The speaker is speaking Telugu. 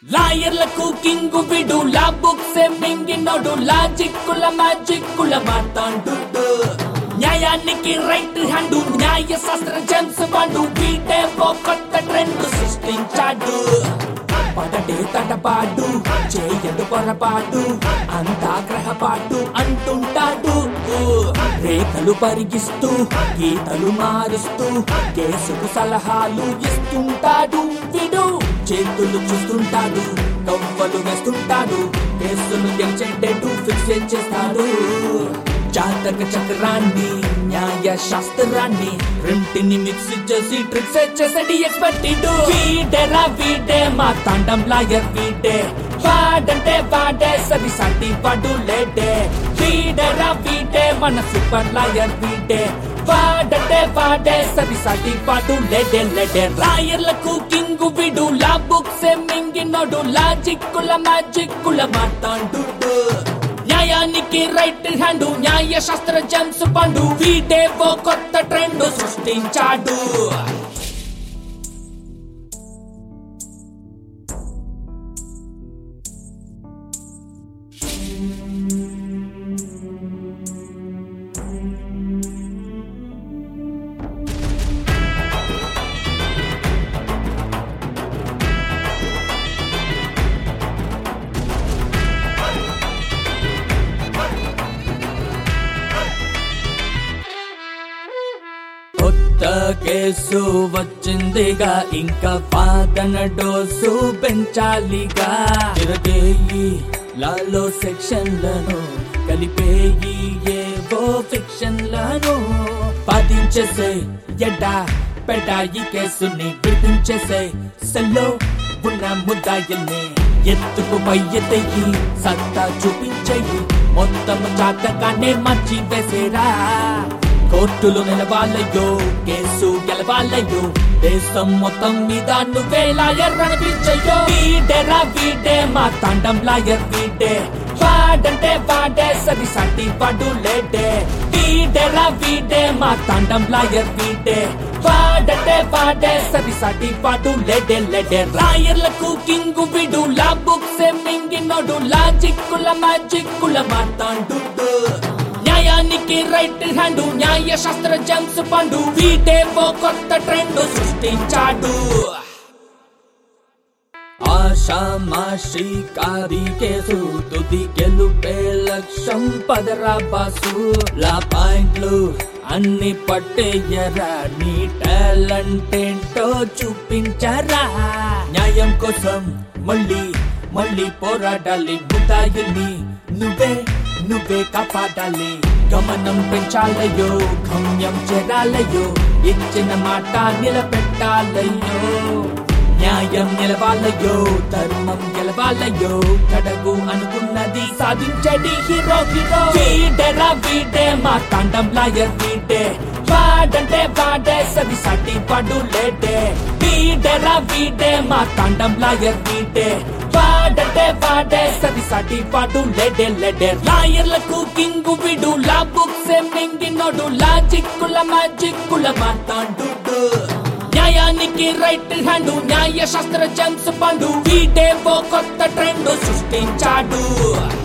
లాయర్లకు కింగు విడు లా బుక్స్ మింగినోడు లాజిక్కుల మ్యాజిక్కుల మాతాండు న్యాయానికి రైట్ హ్యాండ్ న్యాయ శాస్త్ర జెమ్స్ బాండు వీటే ఓ కొత్త ట్రెండ్ సృష్టించాడు పడటే తటపాటు చేయడు పొరపాటు అంతా గ్రహపాటు అంటుంటాడు రేఖలు పరిగిస్తూ గీతలు మారుస్తూ కేసుకు సలహాలు ఇస్తుంటాడు విడు చేతులు చూస్తుంటాడు కవ్వలు వేస్తుంటాడు కేసులు గెలిచేటట్టు ఫిక్స్ చేస్తాడు జాతక చక్రాన్ని న్యాయ శాస్త్రాన్ని రెంటిని మిక్స్ చేసి ట్రిక్స్ చేసేది ఎక్స్పర్ట్ వీడేరా వీడే మా తాండం లాయర్ వీడే వాడంటే వాడే సరి సాటి వాడు లేడే వీడేరా వీడే మన సూపర్ లాయర్ వీడే వాడంటే వాడే సరి సాటి వాడు లేడే లేడే లాయర్లకు కింగు విడు లా బుక్స్ మింగినోడు లాజిక్కుల మ్యాజిక్కుల మాతాండు న్యాయానికి రైట్ హ్యాండ్ న్యాయ శాస్త్ర జెమ్స్ పండు వీటే ఓ కొత్త ట్రెండ్ సృష్టించాడు కొత్త కేసు వచ్చిందిగా ఇంకా వాదన డోసు పెంచాలిగా తిరగేయి లాలో సెక్షన్లను కలిపేయి ఏవో ఫిక్షన్లను పాటించేసే ఎడా పెడా ఈ కేసుని విడిపించేసే సెల్లో ఉన్న ముద్దాయిల్ని ఎత్తుకు పై ఎత్తయి సత్తా చూపించేయి మొత్తం చాతకానే మర్చి వేసేరా కోర్టులు నిలవాలయ్యో కేసు గెలవాలయ్యో దేశం మొత్తం మీద నువ్వే లాయర్ అనిపించయ్యో వీడేరా వీడే మా తాండం లాయర్ వీడే వాడంటే వాడే సరి సాటి వాడు లేడే వీడేరా వీడే మా తాండం లాయర్ వీడే వాడంటే వాడే సరి సాటి వాడు లేడే లేడే లాయర్లకు కింగు విడు లా బుక్స్ మింగినోడు లాజిక్కుల మ్యాజిక్కుల మాతాండు న్యాయానికి రైట్ హ్యాండ్ న్యాయ శాస్త్ర జెమ్స్ పండు వీటే ఓ కొత్త ట్రెండ్ సృష్టించాడు ఆషామాషి కారి కేసు తుది గెలుపే లక్ష్యం పదరా బాసు లా పాయింట్లు అన్ని పట్టేయరా నీ టాలెంట్ ఏంటో చూపించరా న్యాయం కోసం మళ్ళీ మళ్ళీ పోరాడాలి ముతాయిని నువ్వే నువ్వే కాపాడాలి గమనం పెంచాలయ్యో గమ్యం చేరాలయ్యో ఇచ్చిన మాట నిలబెట్టాలయ్యో న్యాయం నిలవాలయ్యో ధర్మం గెలవాలయ్యో కడగు అనుకున్నది సాధించడి హీరో హీరో వీడేరా వీడే మా తాండం లాయర్ వీడే వాడంటే వాడే సరి సాటి వాడు లేడే వీడేరా వీడే మా తాండం లాయర్ వీడే వాడంటే వాడే సరి సాటి వాడు లేడే లేడే లాయర్లకు కింగు విడు లా బుక్స్ మింగినోడు లాజిక్కుల మ్యాజిక్కుల మాతాండు న్యాయానికి రైట్ హ్యాండ్ న్యాయ శాస్త్ర జెమ్స్ పండు వీటే ఓ కొత్త ట్రెండ్ సృష్టించాడు